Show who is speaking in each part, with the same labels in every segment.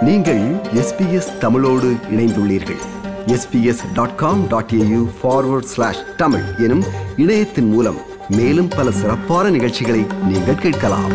Speaker 1: நீங்கள் எஸ்பிஎஸ் தமிழோடு இணைந்துள்ளீர்கள் SBS dot com dot AU forward slash Tamil எனும் இணையத்தின் மூலம் மேலும் பல சிறப்பான நிகழ்ச்சிகளை நீங்கள் கேட்கலாம்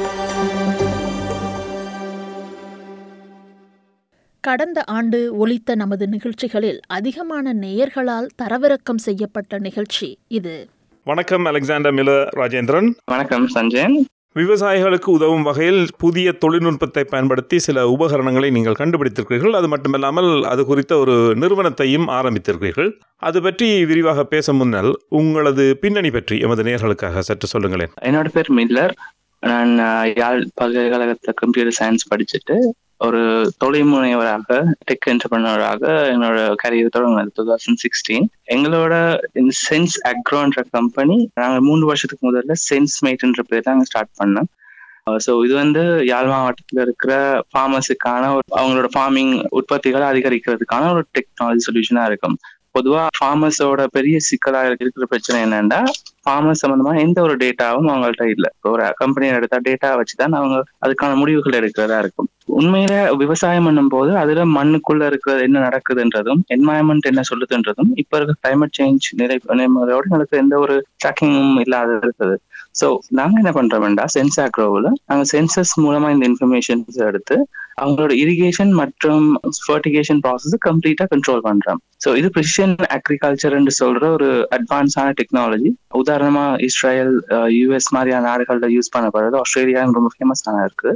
Speaker 2: கடந்த ஆண்டு ஒலித்த நமது நிகழ்ச்சிகளில் அதிகமான நேயர்களால் தரவிறக்கம் செய்யப்பட்ட நிகழ்ச்சி இது
Speaker 3: வணக்கம் அலெக்சாண்டர் மில்லர் ராஜேந்திரன்
Speaker 4: வணக்கம் சஞ்சயன்
Speaker 3: விவசாயிகளுக்கு உதவும் வகையில் புதிய தொழில்நுட்பத்தை பயன்படுத்தி சில உபகரணங்களை நீங்கள் கண்டுபிடித்திருக்கிறீர்கள் அது மட்டுமல்லாமல் அது குறித்த ஒரு நிறுவனத்தையும் ஆரம்பித்திருக்கிறீர்கள் அது பற்றி விரிவாக பேச முன்னால் உங்களது பின்னணி பற்றி எமது நேர்களுக்காக சற்று சொல்லுங்களேன்
Speaker 4: என்னோட பேர் மில்லர் நான் அஹ், யாழ் பல்கலைக்கழகத்துல கம்ப்யூட்டர் சயின்ஸ் படிச்சுட்டு ஒரு தொழில் முனைவராக டெக் என்டர்பிரினராக என்னோட கரியர் தொடங்கினது டூ தௌசண்ட் சிக்ஸ்டீன் எங்களோட இந்த சென்ஸ் அக்ரோன்ற கம்பெனி நாங்கள் மூணு வருஷத்துக்கு முதல்ல சென்ஸ் மேட்ன்ற பேர் தான் ஸ்டார்ட் பண்ணோம் ஸோ இது வந்து யாழ் மாவட்டத்தில் இருக்கிற ஃபார்மர்ஸுக்கான அவங்களோட ஃபார்மிங் உற்பத்திகளை அதிகரிக்கிறதுக்கான ஒரு டெக்னாலஜி சொல்யூஷனாக இருக்கும் பொதுவாக ஃபார்மர்ஸோட பெரிய சிக்கலா இருக்கிற பிரச்சனை என்னன்னா ஃபார்மர்ஸ் சம்பந்தமா எந்த ஒரு டேட்டாவும் அவங்கள்ட்ட இல்லை ஒரு கம்பெனி எடுத்தா டேட்டா வச்சுதான் அவங்க அதுக்கான முடிவுகள் எடுக்கிறதா இருக்கும் உண்மையில விவசாயம் பண்ணும்போது அதுல மண்ணுக்குள்ள இருக்கிறது என்ன நடக்குதுன்றதும் என்வாயன்மெண்ட் என்ன சொல்லுதுன்றதும் இப்ப இருக்க கிளைமேட் சேஞ்ச் நிலை நிலைமையோட எங்களுக்கு எந்த ஒரு ட்ராக்கிங்கும் இல்லாத இருக்குது ஸோ நாங்க என்ன பண்றோம்டா சென்ஸ் ஆக்ரோவில் நாங்க சென்சஸ் மூலமா இந்த இன்ஃபர்மேஷன்ஸ் எடுத்து அவங்களோட இரிகேஷன் மற்றும் ஃபர்டிகேஷன் ப்ராசஸ் கம்ப்ளீட்டா கண்ட்ரோல் பண்றோம் ஸோ இது ப்ரிசிஷன் அக்ரிகல்ச்சர்ன்னு சொல்ற ஒரு அட்வான்ஸான டெக்னாலஜி உதாரணமா இஸ்ரேல் யூஎஸ் மாதிரியான நாடுகள்ல யூஸ் பண்ணப்படுறது ஆஸ்திரேலியா ரொம்ப ஃபேமஸான இருக்கு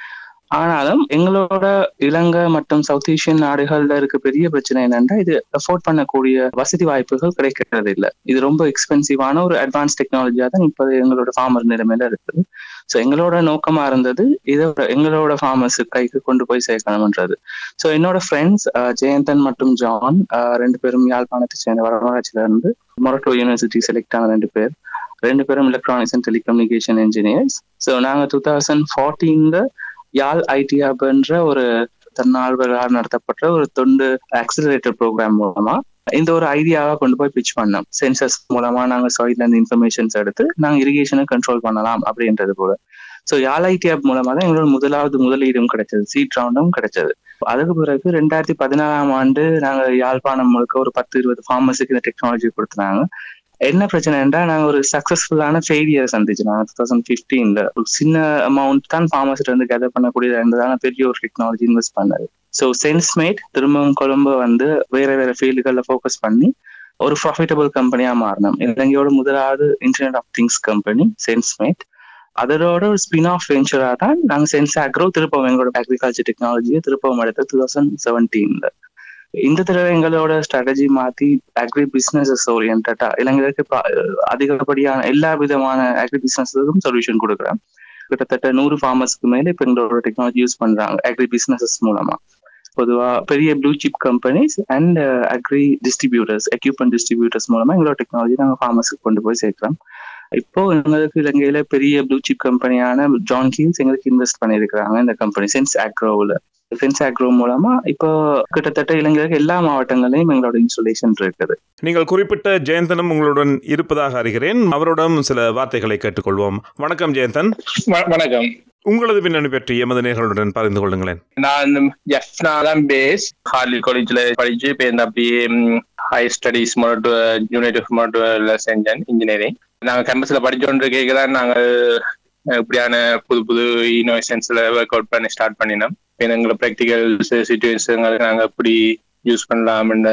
Speaker 4: ஆனாலும் எங்களோட இலங்கை மற்றும் சவுத் ஏசியன் நாடுகள்ல இருக்க பெரிய பிரச்சனை என்னன்னா இது அஃபோர்ட் பண்ணக்கூடிய வசதி வாய்ப்புகள் கிடைக்கிறது இல்லை இது ரொம்ப எக்ஸ்பென்சிவான ஒரு அட்வான்ஸ் டெக்னாலஜியா தான் இப்போ எங்களோட ஃபார்மர் நிலைமையில இருக்குது ஸோ எங்களோட நோக்கமா இருந்தது இதோட எங்களோட ஃபார்மர்ஸ் கைக்கு கொண்டு போய் சேர்க்கணும்ன்றது ஸோ என்னோட ஃப்ரெண்ட்ஸ் ஜெயந்தன் மற்றும் ஜான் அஹ், ரெண்டு பேரும் யாழ்ப்பாணத்தை சேர்ந்த வடமராட்சியில இருந்து மொரட்டோ யூனிவர்சிட்டி செலக்ட் ஆன ரெண்டு பேர் ரெண்டு பேரும் electronics and telecommunication engineers so நாங்கள் டூ தௌசண்ட் ஃபோர்டீன்ல யாழ் ஐடி ஹப்ன்ற ஒரு தன்னார்வலர் நடத்தப்பட்ட ஒரு தொண்டு ஆக்சிலரேட்டர் ப்ரோக்ராம் மூலமா இந்த ஒரு ஐடியாவை கொண்டு போய் பிச் பண்ணோம் சென்சஸ் மூலமா நாங்க சாயில இருந்து இன்ஃபர்மேஷன்ஸ் எடுத்து நாங்க இரிகேஷனை கண்ட்ரோல் பண்ணலாம் அப்படின்றது போல ஸோ யாழ் ஐடி ஹப் மூலமா தான் எங்களோட முதலாவது முதலீடும் கிடைச்சது சீட் ரவுண்டும் கிடைச்சது அதுக்கு பிறகு ரெண்டாயிரத்தி பதினாறாம் ஆண்டு நாங்க யாழ்ப்பாணம் முழுக்க ஒரு பத்து இருபது ஃபார்மஸுக்கு இந்த டெக்னாலஜி கொடுத்தாங்க என்ன பிரச்சனைன்றா நாங்க ஒரு சக்சஸ்ஃபுல்லான ஃபெயிலியர் சந்திச்சு நாங்க டூ தௌசண்ட் ஃபிஃப்டீன்ல ஒரு சின்ன அமௌண்ட் தான் ஃபார்மஸ்ல இருந்து கேதர் பண்ணக்கூடிய இருந்ததான பெரிய ஒரு டெக்னாலஜி இன்வெஸ்ட் பண்ணது ஸோ சென்ஸ்மேட் திரும்பவும் கொழும்பு வந்து வேற வேற ஃபீல்டுகளில் ஃபோக்கஸ் பண்ணி ஒரு ப்ராஃபிட்டபிள் கம்பெனியா மாறணும் இலங்கையோட முதலாவது internet of things company SenzMate அதோட ஒரு ஸ்பின் ஆஃப் வெஞ்சரா தான் நாங்க சென்ஸ் அக்ரோ திருப்பவும் எங்களோட அக்ரிகல்ச்சர் டெக்னாலஜியை திருப்பவும் எடுத்து டூ தௌசண்ட் செவன்டீன்ல இந்த தடவை எங்களோட ஸ்ட்ராட்டஜி மாத்தி அக்ரி பிசினஸஸ் ஓரியன்டா இளைஞருக்கு ப- அதிகப்படியான எல்லா விதமான அக்ரி பிசினஸுக்கும் சொல்யூஷன் கொடுக்குறோம் கிட்டத்தட்ட நூறு ஃபார்மர்ஸ்க்கு மேல இப்ப எங்களோட டெக்னாலஜி யூஸ் பண்றாங்க அக்ரி பிசினஸஸ் மூலமா பொதுவா பெரிய blue chip companies and agri distributors equipment distributors மூலமா எங்களோட டெக்னாலஜி நாங்க ஃபார்மர்ஸ்க்கு கொண்டு போய் சேர்க்கிறோம் இப்போ எங்களுக்கு இலங்கையில பெரிய ப்ளூ சிப் கம்பெனியான ஜான் கீல்ஸ் எங்களுக்கு இன்வெஸ்ட் பண்ணியிருக்கிறாங்க இந்த கம்பெனி சென்ஸ் ஆக்ரோவில் சென்ஸ் ஆக்ரோ மூலமா இப்போ கிட்டத்தட்ட இலங்கைக்கு எல்லா மாவட்டங்களையும் எங்களோட இன்ஸ்டாலேஷன் இருக்குது
Speaker 3: நீங்கள் குறிப்பிட்ட ஜெயந்தனும் உங்களுடன் இருப்பதாக அறிகிறேன் அவரிடம் சில வார்த்தைகளை கேட்டுக்கொள்வோம் வணக்கம் ஜெயந்தன்
Speaker 5: வ- வணக்கம்
Speaker 3: உங்களது பின்னணி பற்றி எமது நேர்களுடன் பகிர்ந்து கொள்ளுங்களேன்
Speaker 5: நான் ஜெஃப்னா தான் பேஸ் ஹார்லி காலேஜ்ல படிச்சு இப்போ இந்த அப்படியே ஹை ஸ்டடீஸ் மொரட்டு யூனிட் மொரட்டுல செஞ்சேன் இன்ஜினியரிங் நாங்க கேம்பஸ்ல படிச்சோன்ற கேட்க தான் நாங்கள் இப்படியான புது புது இனோவேஷன்ஸ்ல ஒர்க் அவுட் பண்ணி ஸ்டார்ட் பண்ணினோம் இப்போ எங்களை ப்ராக்டிக்கல் சுச்சுவேஷன் நாங்க எப்படி யூஸ் பண்ணலாம்னு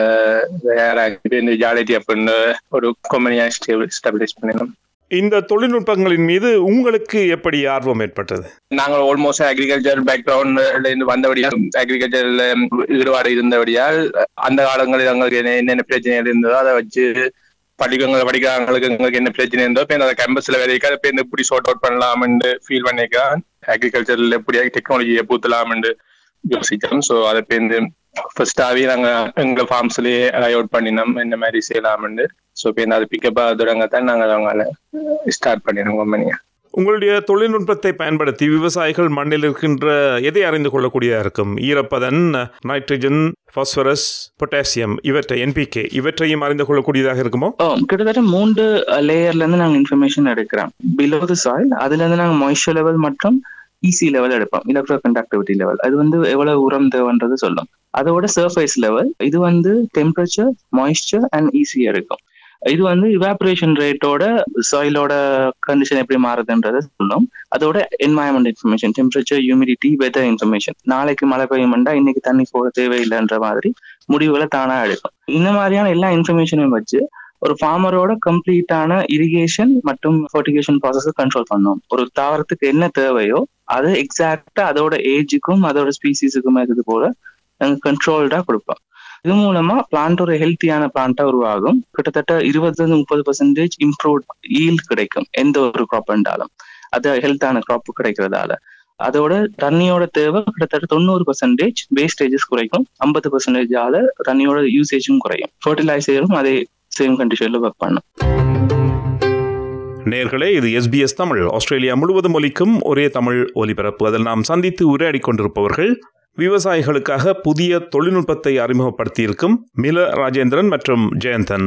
Speaker 5: தயாராகி இந்த ஜாலிட்டி அப்படின்னு ஒரு கம்பெனியா ஸ்டெபிலைஸ் பண்ணினோம்
Speaker 3: இந்த தொழில்நுட்பங்களின் மீது உங்களுக்கு எப்படி ஆர்வம் ஏற்பட்டது
Speaker 5: நாங்கள் ஆல்மோஸ்ட் அக்ரிகல்ச்சர் பேக்ரவுண்ட்ல இருந்து வந்தபடியால் அக்ரிகல்ச்சர்ல ஈடுபாடு இருந்தபடியால் அந்த காலங்களில் எங்களுக்கு என்ன- என்னென்ன பிரச்சனைகள் இருந்ததோ அதை வச்சு படிக்கவங்க படிக்கிறாங்களுக்கு எங்களுக்கு என்ன பிரச்சனை இருந்தோ இப்போ அந்த கேம்பஸ்ல வேலைக்கு இப்போ இந்த எப்படி சார்ட் அவுட் பண்ணலாம்னு ஃபீல் பண்ணிக்கலாம் அக்ரிகல்ச்சர்ல எப்படி டெக்னாலஜியை பூத்தலாம்னு யோசிச்சோம் ஸோ அதை பேருந்து ஃபர்ஸ்டாவே நாங்க எங்க ஃபார்ம்ஸ்லயே அவுட் பண்ணினோம் என்ன மாதிரி செய்யலாம்னு ஸோ இப்போ அதை பிக்கப் தொடங்க தான் நாங்கள் அவங்கள ஸ்டார்ட் பண்ணினோம் கம்பெனியை
Speaker 3: உங்களுடைய தொழில்நுட்பத்தை பயன்படுத்தி விவசாயிகள் மண்ணில் இருக்கின்ற எதை அறிந்து கொள்ளக்கூடியதாக இருக்கும் ஈரப்பதன் நைட்ரஜன் பாஸ்பரஸ் பொட்டாசியம் இவற்றை என்பிகே இவற்றையும் அறிந்து கொள்ளக்கூடியதாக இருக்குமோ
Speaker 4: ஓ கிட்டத்தட்ட மூன்று லேயர்ல இருந்து நாங்க இன்ஃபர்மேஷன் எடுக்கிறோம் பிலோ தி சாயில் அதுல இருந்து நாங்க மாய்ஸ்சர் லெவல் மற்றும் இசி லெவல் எடுப்போம் எலக்ட்ரோ கண்டக்டிவிட்டி லெவல் அது வந்து எவ்வளவு உரம் தேவைன்றது சொல்லும் அதோட சர்ஃபேஸ் லெவல் இது வந்து டெம்பரேச்சர் மாய்ஸ்சர் அண்ட் ஈஸி இருக்கும் இது வந்து இவாபரேஷன் ரேட்டோட சாயிலோட கண்டிஷன் எப்படி மாறுதுன்றதை சொல்லும் அதோட environment information temperature humidity weather information நாளைக்கு மழை பெய்யும்டா இன்னைக்கு தண்ணி போட தேவையில்லைன்ற மாதிரி முடிவுகளை தானா எடுக்கும் இந்த மாதிரியான எல்லா இன்ஃபர்மேஷனையும் வச்சு ஒரு ஃபார்மரோட கம்ப்ளீட்டான இரிகேஷன் மற்றும் ஃபர்டிகேஷன் ப்ராசஸை கண்ட்ரோல் பண்ணும் ஒரு தாவரத்துக்கு என்ன தேவையோ அது எக்ஸாக்டா அதோட ஏஜுக்கும் அதோட ஸ்பீசிஸுக்கும் இருக்குது போல நாங்கள் கண்ட்ரோல்டா கொடுப்போம் இது மூலமா பிளான்ட் ஒரு ஹெல்த்தியான பிளான்ட்டா உருவாகும் கிட்டத்தட்ட இருபதுல முப்பது பர்சன்டேஜ் இம்ப்ரூவ் ஈல்ட் கிடைக்கும் எந்த ஒரு க்ராப் இருந்தாலும் அது ஹெல்த்தான க்ராப் கிடைக்கிறதால அதோட தண்ணியோட தேவை கிட்டத்தட்ட தொண்ணூறு பர்சன்டேஜ் வேஸ்டேஜஸ் குறைக்கும் ஐம்பது பர்சன்டேஜால தண்ணியோட யூசேஜும் குறையும் ஃபர்டிலைசரும் அதே சேம் கண்டிஷன்ல ஒர்க் பண்ணும்
Speaker 3: நேர்களே இது எஸ்பிஎஸ் தமிழ் ஆஸ்திரேலியா முழுவதும் ஒலிக்கும் ஒரே தமிழ் ஒலிபரப்பு அதில் நாம் சந்தித்து உரையாடிக் கொண்டிருப்பவர்கள் விவசாயிகளுக்காக புதிய தொழில்நுட்பத்தை அறிமுகப்படுத்தியிருக்கும் மில ராஜேந்திரன் மற்றும் ஜெயந்தன்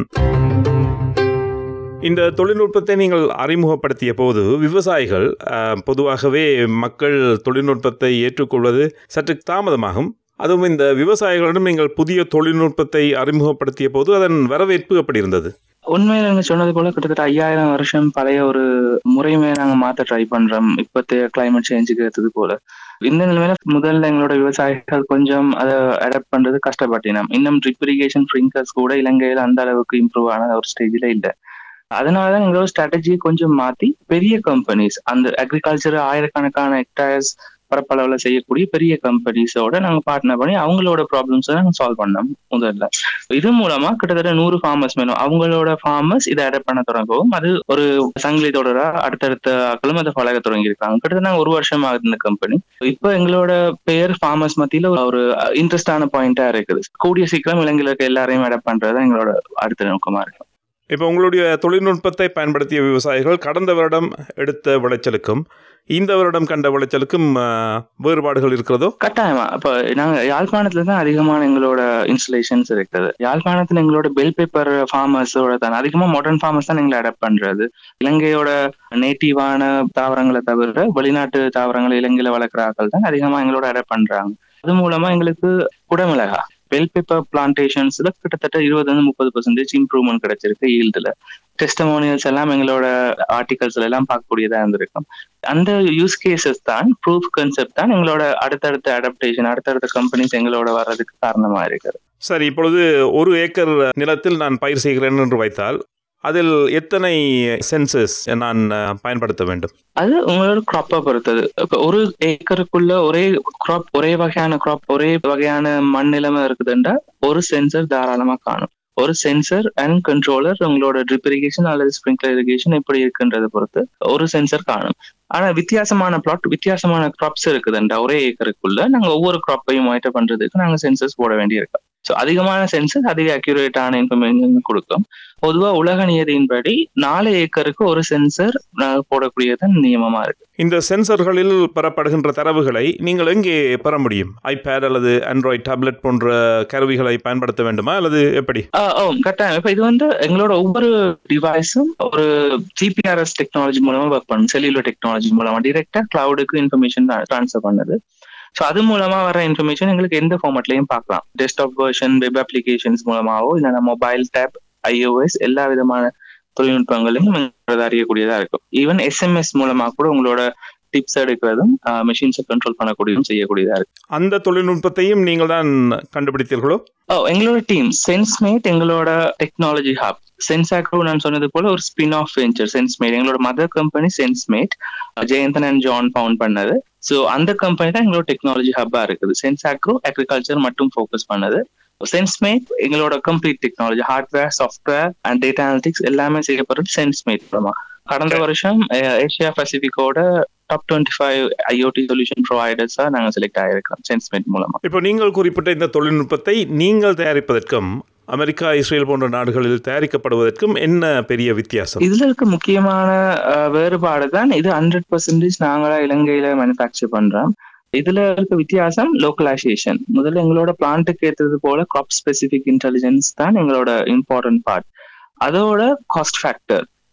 Speaker 3: இந்த தொழில்நுட்பத்தை நீங்கள் அறிமுகப்படுத்திய போது விவசாயிகள் அஹ், பொதுவாகவே மக்கள் தொழில்நுட்பத்தை ஏற்றுக்கொள்வது சற்று தாமதமாகும் அதுவும் இந்த விவசாயிகளிடம் நீங்கள் புதிய தொழில்நுட்பத்தை அறிமுகப்படுத்திய போது அதன் வரவேற்பு எப்படி இருந்தது
Speaker 4: உண்மையில நீங்க சொன்னது போல கிட்டத்தட்ட ஐயாயிரம் வருஷம் பழைய ஒரு முறையுமே நாங்க மாத்த ட்ரை பண்றோம் இப்பத்தைய கிளைமேட் சேஞ்சுக்கு ஏற்றது போல இந்த நிலைமையில முதல்ல எங்களோட விவசாயிகள் கொஞ்சம் அதை அடாப்ட் பண்றது கஷ்டப்பட்டினோம் இன்னும் ட்ரிப் இரிகேஷன் ஸ்ப்ரிங்கர்ஸ் கூட இலங்கையில அந்த அளவுக்கு இம்ப்ரூவ் ஆன ஒரு ஸ்டேஜ்ல இல்ல அதனாலதான் எங்களோட ஸ்ட்ராட்டஜியை கொஞ்சம் மாத்தி பெரிய கம்பெனிஸ் அந்த அக்ரிகல்ச்சர் ஆயிரக்கணக்கான ஹெக்டர்ஸ் பரப்பளவுல செய்யக்கூடிய பெரிய கம்பெனிஸோட நாங்க பார்ட்னர் பண்ணி அவங்களோட ப்ராப்ளம்ஸை நாங்க சால்வ் பண்ணோம் முதல்ல இது மூலமா கிட்டத்தட்ட நூறு ஃபார்மர்ஸ் வேணும் அவங்களோட ஃபார்மர்ஸ் இதை அடாப்ட் பண்ண தொடங்கவும் அது ஒரு சங்கிலி தொடரா அடுத்தடுத்த ஆக்களும் அதை பழக தொடங்கி இருக்காங்க கிட்டத்தட்ட நாங்க ஒரு வருஷம் ஆகுது இந்த கம்பெனி இப்போ எங்களோட பேர் ஃபார்மர்ஸ் மத்தியில ஒரு இன்ட்ரெஸ்டான பாயிண்டா இருக்குது கூடிய சீக்கிரம் இலங்கையில இருக்க எல்லாரையும் அடாப்ட் பண்றது எங்களோட அடுத்த நோக்கமா இருக்கு
Speaker 3: இப்போ உங்களுடைய தொழில்நுட்பத்தை பயன்படுத்திய விவசாயிகள் கடந்த வருடம் எடுத்த விளைச்சலுக்கும் இந்த வருடம் கண்ட விளைச்சலுக்கும் அஹ், வேறுபாடுகள் இருக்கிறதோ
Speaker 4: கட்டாயமா இப்ப நாங்க யாழ்ப்பாணத்துல தான் அதிகமான எங்களோட இன்ஸ்டலேஷன்ஸ் இருக்குது யாழ்ப்பாணத்துல எங்களோட பெல் பேப்பர் ஃபார்மர்ஸோட தான் அதிகமா மாடர்ன் ஃபார்மர்ஸ் தான் எங்களை அடாப்ட் பண்றது இலங்கையோட நேட்டிவான தாவரங்களை தவிர வெளிநாட்டு தாவரங்களை இலங்கையில வளர்க்குற ஆட்கள் தான் அதிகமா எங்களோட அடாப்ட் பண்றாங்க அது மூலமா எங்களுக்கு குடமிளகா பெல் பேப்பர் பிளான்டேஷன்ஸ்ல கிட்டத்தட்ட இருபது முப்பது பர்சன்டேஜ் இம்ப்ரூவ்மெண்ட் கிடைச்சிருக்கு ஈல்டுல டெஸ்டமோனியல்ஸ் எல்லாம் எங்களோட ஆர்டிகல்ஸ்ல எல்லாம் பார்க்கக்கூடியதா இருந்திருக்கும் அந்த யூஸ் கேசஸ் தான் ப்ரூஃப் கன்செப்ட் தான் எங்களோட அடுத்தடுத்த அடாப்டேஷன் அடுத்தடுத்த கம்பெனிஸ் எங்களோட வர்றதுக்கு காரணமா இருக்குது
Speaker 3: சரி இப்பொழுது ஒரு ஏக்கர் நிலத்தில் நான் பயிர் செய்கிறேன் என்று வைத்தால் அதில் எத்தனை சென்சஸ் நான் அஹ், பயன்படுத்த வேண்டும்
Speaker 4: அது உங்களோட கிராப்பை பொறுத்தது இப்ப ஒரு ஏக்கருக்குள்ள ஒரே கிராப் ஒரே வகையான கிராப் ஒரே வகையான மண் நிலைமை இருக்குதுன்றா ஒரு சென்சர் தாராளமா காணும் ஒரு சென்சர் அண்ட் கண்ட்ரோலர் உங்களோட ட்ரிப் இரிகேஷன் அல்லது ஸ்ப்ரிங்க்லர் இரிகேஷன் எப்படி இருக்குன்றதை பொறுத்து ஒரு சென்சர் காணும் ஆனா வித்தியாசமான பிளாட் வித்தியாசமான கிராப்ஸ் இருக்குதுண்டா ஒரே ஏக்கருக்குள்ள நாங்க ஒவ்வொரு கிராப்பையும் மானிட்டர் பண்றதுக்கு நாங்க சென்சஸ் போட வேண்டியிருக்கோம் ஸோ அதிகமான சென்சஸ் அதிக அக்யூரேட்டான இன்ஃபர்மேஷன் கொடுக்கும் பொதுவா உலக நியதியின்படி நாலு ஏக்கருக்கு ஒரு சென்சர் போடக்கூடியது நியமமா இருக்கு
Speaker 3: இந்த சென்சர்களில் பெறப்படுகின்ற தரவுகளை நீங்கள் எங்கே பெற முடியும் ஐபேட் அல்லது ஆண்ட்ராய்ட் டேப்லெட் போன்ற கருவிகளை பயன்படுத்த வேண்டுமா அல்லது எப்படி
Speaker 4: ஆ, ஓ கட்டாயம் இப்ப இது வந்து எங்களோட ஒவ்வொரு டிவைஸும் ஒரு ஜிபிஆர்எஸ் டெக்னாலஜி மூலமா ஒர்க் பண்ணும் செல்லுலர் டெக்னாலஜி மூலமா டிரெக்டா கிளவுடுக்கு இன்ஃபர்மேஷன் ட்ரான்ஸ்ஃபர் பண்ணுது ஸோ அது மூலமா வர இன்ஃபர்மேஷன் எங்களுக்கு எந்த ஃபார்மட்லயும் பார்க்கலாம் டெஸ்க்டாப் வெர்ஷன் வெப் அப்ளிகேஷன்ஸ் மூலமாவோ இல்லைன்னா மொபைல் டேப் ஐஓஎஸ் எல்லா விதமான தொழில்நுட்பங்களையும் எங்களோட அறியக்கூடியதா இருக்கும் ஈவன் எஸ்எம்எஸ் மூலமா கூட உங்களோட டிப்ஸ் எடுக்கிறதும் மிஷின்ஸை கண்ட்ரோல் பண்ணக்கூடியதும் செய்யக்கூடியதா இருக்கு
Speaker 3: அந்த தொழில்நுட்பத்தையும் நீங்கள் தான் கண்டுபிடித்தீர்களோ
Speaker 4: ஓ எங்களோட டீம் சென்ஸ்மேட் எங்களோட டெக்னாலஜி ஹப் சென்சாக்ரோ நான் சொன்னது போல ஒரு ஸ்பின் ஆஃப் வெஞ்சர் சென்ஸ்மேட் எங்களோட mother company SenzMate Jeyanthan and John found பண்ணது ஸோ அந்த கம்பெனி தான் எங்களோட டெக்னாலஜி ஹப்பா இருக்குது சென்சாக்ரோ அக்ரிகல்ச்சர் மட்டும் ஃபோக்கஸ் பண்ணது சென்ஸ்மேட் எங்களோட complete technology hardware software and data analytics எல்லாமே செய்யப்படுறது சென்ஸ்மேட் மூலமா கடந்த வருஷம் அஹ், ஏசியா பசிபிக்கோட top twenty five IoT solution ப்ரொவைடர்ஸா நாங்க செலக்ட் ஆயிருக்கோம் சென்ஸ்மேட் மூலமா
Speaker 3: இப்போ நீங்கள் குறிப்பிட்ட இந்த தொழில்நுட்பத்தை நீங்கள் தயாரிப்பதற்கும் அமெரிக்கா இஸ்ரேல் போன்ற நாடுகளில் தயாரிக்கப்படுவதற்கும் என்ன பெரிய வித்தியாசம்
Speaker 4: இதுல இருக்க முக்கியமான அஹ், வேறுபாடு தான் இது ஹண்ட்ரட் பர்சன்டேஜ் நாங்களா இலங்கையில மேனுஃபேக்சர் பண்றோம் இதுல இருக்க வித்தியாசம் லோக்கலைசேஷன் முதல்ல எங்களோட பிளான்ட்டுக்கு ஏற்றது போல கிராப் ஸ்பெசிபிக் இன்டெலிஜென்ஸ் தான் எங்களோட இம்பார்ட்டன்ட் பார்ட் அதோட காஸ்ட் ஃபேக்டர்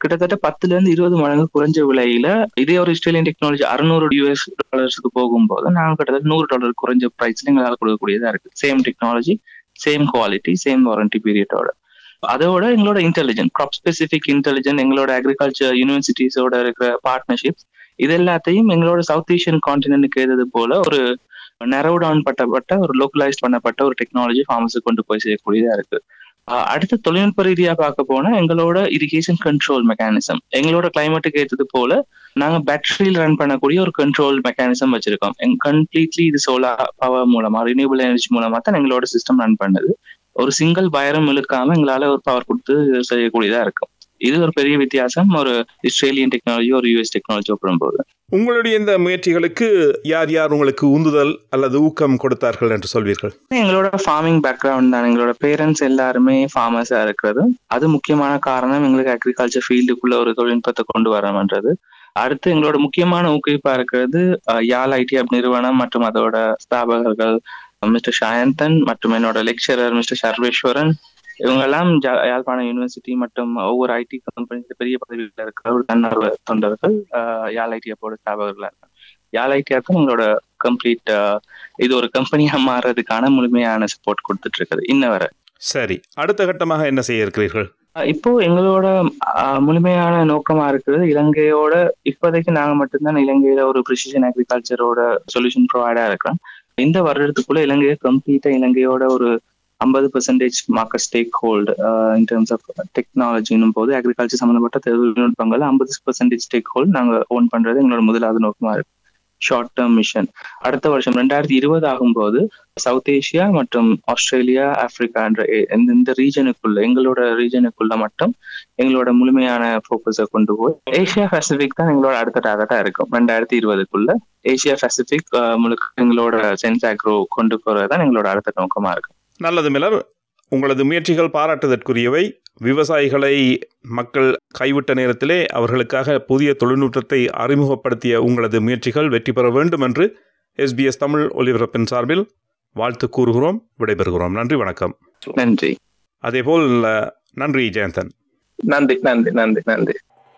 Speaker 4: கிட்டத்தட்ட பத்துல இருந்து இருபது மடங்கு குறைஞ்ச விலையில இதே ஒரு இஸ்ரேலியன் டெக்னாலஜி அறுநூறு யூஎஸ் டாலர்ஸ்க்கு போகும்போது நாங்க கிட்டத்தட்ட நூறு டாலர் குறைஞ்ச பிரைஸ்ல எங்களால் கொடுக்கக்கூடியதா இருக்கு same technology same quality same warranty பீரியடோட அதோட எங்களோட இன்டெலிஜென்ட் கிராப் ஸ்பெசிபிக் இன்டெலிஜென்ட் எங்களோட அக்ரிகல்ச்சர் யூனிவர்சிட்டிஸோட இருக்கிற பார்ட்னர்ஷிப்ஸ் இது எல்லாத்தையும் எங்களோட சவுத் ஏஷியன் கான்டினென்ட்க்கு ஏதது போல ஒரு நெரோ டவுன் பட்டப்பட்ட ஒரு லோக்கலைஸ்ட் பண்ணப்பட்ட ஒரு டெக்னாலஜி ஃபார்மஸுக்கு கொண்டு போய் செய்யக்கூடியதா இருக்கு ஆஹ் அடுத்து தொழில்நுட்ப ரீதியா பார்க்க போனா எங்களோட இரிகேஷன் கண்ட்ரோல் மெக்கானிசம் எங்களோட கிளைமேட்டுக்கு ஏற்றது போல நாங்க பேட்டரியில் ரன் பண்ணக்கூடிய ஒரு கண்ட்ரோல் மெக்கானிசம் வச்சிருக்கோம் கம்ப்ளீட்லி இது சோலார் பவர் மூலமா ரினியூபிள் எனர்ஜி மூலமா தான் எங்களோட சிஸ்டம் ரன் பண்ணுது ஒரு சிங்கிள் வயரம் இழுக்காம எங்களால ஒரு பவர் கொடுத்து செய்யக்கூடியதா இருக்கும் இது ஒரு பெரிய வித்தியாசம் ஒரு இஸ்ரேலியன் டெக்னாலஜி ஒரு யூஎஸ் டெக்னாலஜி ஒப்பிடும்போது
Speaker 3: உங்களுடைய இந்த முயற்சிகளுக்கு யார் யார் உங்களுக்கு உந்துதல் அல்லது ஊக்கம் கொடுத்தார்கள் என்று சொல்வீர்கள்
Speaker 4: எங்களோட ஃபார்மிங் பேக்ரவுண்ட் தான் எங்களோட பேரண்ட்ஸ் எல்லாருமே ஃபார்மர்ஸா இருக்கிறது அது முக்கியமான காரணம் எங்களுக்கு அக்ரிகல்ச்சர் ஃபீல்டுக்குள்ள ஒரு தொழில்நுட்பத்தை கொண்டு வரணுன்றது அடுத்து எங்களோட முக்கியமான ஊக்குவிப்பா இருக்கிறது அஹ், யாழ் ஐடி அப் நிறுவனம் மற்றும் அதோட ஸ்தாபகர்கள் மிஸ்டர் ஷாயந்தன் மற்றும் என்னோட லெக்சரர் மிஸ்டர் சர்வேஸ்வரன் இவங்கெல்லாம் ஜா- யாழ்ப்பாணம் யூனிவர்சிட்டி மற்றும் ஒவ்வொரு ஐடி கம்பெனி பெரிய பதவியில் இருக்கிற ஒரு தன்னார்வ தொண்டர்கள் அஹ், யாழ் ஐடி அப்போட ஸ்தாபகர்களா இருக்காங்க யாழ் ஐடி தான் எங்களோட கம்ப்ளீட் இது ஒரு கம்பெனியா மாறுறதுக்கான முழுமையான சப்போர்ட் கொடுத்துட்டு இருக்குது இன்ன வரை
Speaker 3: சரி அடுத்த கட்டமாக என்ன செய்ய இருக்கிறீர்கள்
Speaker 4: அஹ் இப்போ எங்களோட அஹ், முழுமையான நோக்கமா இருக்கிறது இலங்கையோட இப்போதைக்கு நாங்க மட்டும்தான் இலங்கையில ஒரு ப்ரிசிஷன் அக்ரிகல்ச்சரோட சொல்யூஷன் ப்ரொவைடா இருக்கிறோம் இந்த வருடத்துக்குள்ள இலங்கையை கம்ப்ளீட்டா இலங்கையோட ஒரு ஐம்பது percentage market stake hold in terms of டெக்னாலஜினும் போது அக்ரிகல்ச்சர் சம்பந்தப்பட்ட தொழில்நுட்பங்கள் ஐம்பது பெர்சன்டேஜ் ஸ்டேக் ஹோல்டு நாங்க ஓன் பண்றது எங்களோட முதலாவது நோக்கமா இருக்கு ஷார்ட் டேர்ம் மிஷன் அடுத்த வருஷம் ரெண்டாயிரத்தி இருபது ஆகும்போது சவுத் ஏசியா மற்றும் ஆஸ்திரேலியா ஆப்பிரிக்கா என்ற எ- இந்த- இந்த ரீஜனுக்குள்ள எங்களோட ரீஜனுக்குள்ள மட்டும் எங்களோட முழுமையான ஃபோக்கஸை கொண்டு போய் ஏசியா பசிபிக் தான் எங்களோட அடுத்த டார்கெட்டா இருக்கும் ரெண்டாயிரத்தி இருபதுக்குள்ள ஏசியா பசிபிக் முழுக்க எங்களோட சென்ஸ் அக்ரோ கொண்டு போறது தான் எங்களோட அடுத்த நோக்கமா இருக்கு
Speaker 3: நல்லது மிலர் உங்களது முயற்சிகள் பாராட்டுதற்குரியவை விவசாயிகளை மக்கள் கைவிட்ட நேரத்திலே அவர்களுக்காக புதிய தொழில்நுட்பத்தை அறிமுகப்படுத்திய உங்களது முயற்சிகள் வெற்றி பெற வேண்டும் என்று எஸ்பிஎஸ் தமிழ் ஒலிபரப்பின் சார்பில் வாழ்த்து கூறுகிறோம் விடைபெறுகிறோம் நன்றி வணக்கம்
Speaker 4: நன்றி
Speaker 3: அதேபோல் அஹ், நன்றி ஜெயந்தன்
Speaker 5: நன்றி நன்றி நன்றி நன்றி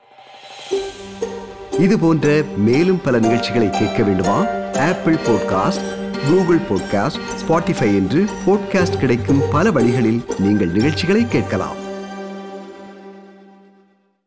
Speaker 1: இது போன்ற மேலும் பல நிகழ்ச்சிகளை கேட்க வேண்டுமா Apple podcast Google podcast Spotify என்று பாட்காஸ்ட் கிடைக்கும் பல வழிகளில் நீங்கள் நிகழ்ச்சிகளை கேட்கலாம்